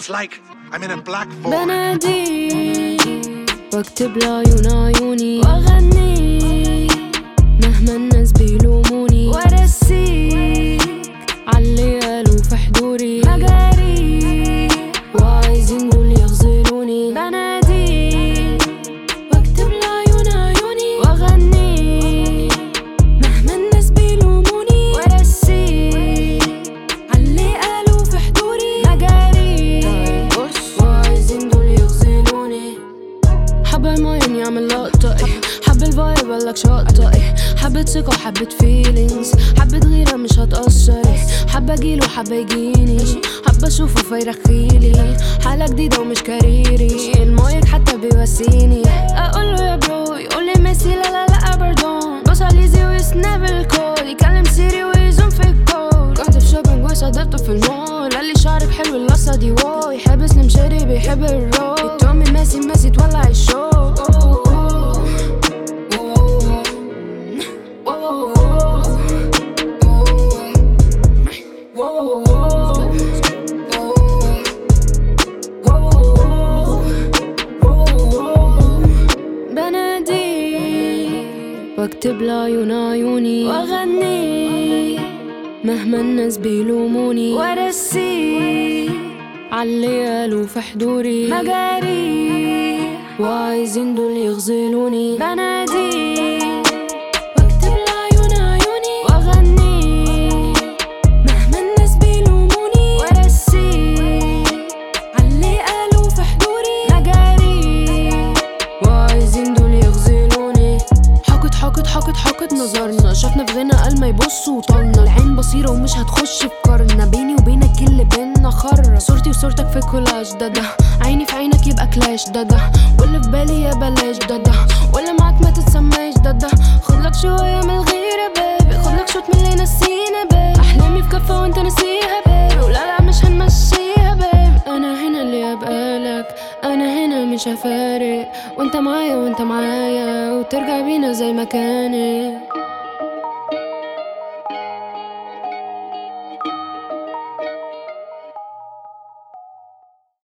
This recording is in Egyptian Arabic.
It's like I'm in a black void. بنادي واكتب لعيون عيوني واغني مهما الناس بيلوموني وارسيك عاللي قالوا في حضوري مجاري وعايزين دول يغزلوني بنادي واكتب لعيون عيوني واغني مهما الناس بيلوموني وارسيك عاللي قالوا في حضوري مجاري وعايزين دول يغزلوني حبة الماين يعمل لقطة إيه حب الفايب قالك شقطة إيه حبة ثقة وحبة فيلينجز حبة غيرة مش هتأثر إيه حبة أجيله حبة يجيني حبة أشوفه فيرخيلي حالة جديدة ومش كاريري المايك حتى بيواسيني أقوله يا برو يقولي ميسي لا لا لا باردون بص على ايزي ويسناب الكول يكلم سيري ويزوم في الكول رحت في شوبينج وصادفته في المول قال لي شعرك حلو القصة دي واو يحب سليم شادي بيحب الرو تومي ماسي ماسي تولع الشو بنادي واكتب لعيون عيوني واغني مهما الناس بيلوموني وارسي عاللي قالوا في حضوري مجاري وعايزين دول يغزلوني بنادي واكتب لعيون عيوني واغني مهما الناس بيلوموني وارسي عاللي قالوا في حضوري مجاري وعايزين دول يغزلوني حقد حقد حقد حقد نظرنا شافنا في غنى قال ما يبص وطلنا العين بصيرة ومش هتخش في قرنا بيني وبينك اللي بينا خرة صورتي وصورتك في كولاج ده ده عيني في عينك يبقى كلاش ده ده واللي في بالي يا بلاش ده ده واللي معاك ما تتسماش ده ده خدلك شوية من الغيرة بيبي خدلك شوت من اللي نسينا بيبي أحلامي في كفة وانت نسيها بيبي ولا لا مش هنمشيها بيبي أنا هنا اللي أبقالك أنا هنا مش هفارق وانت معايا وانت معايا وترجع بينا زي ما كانت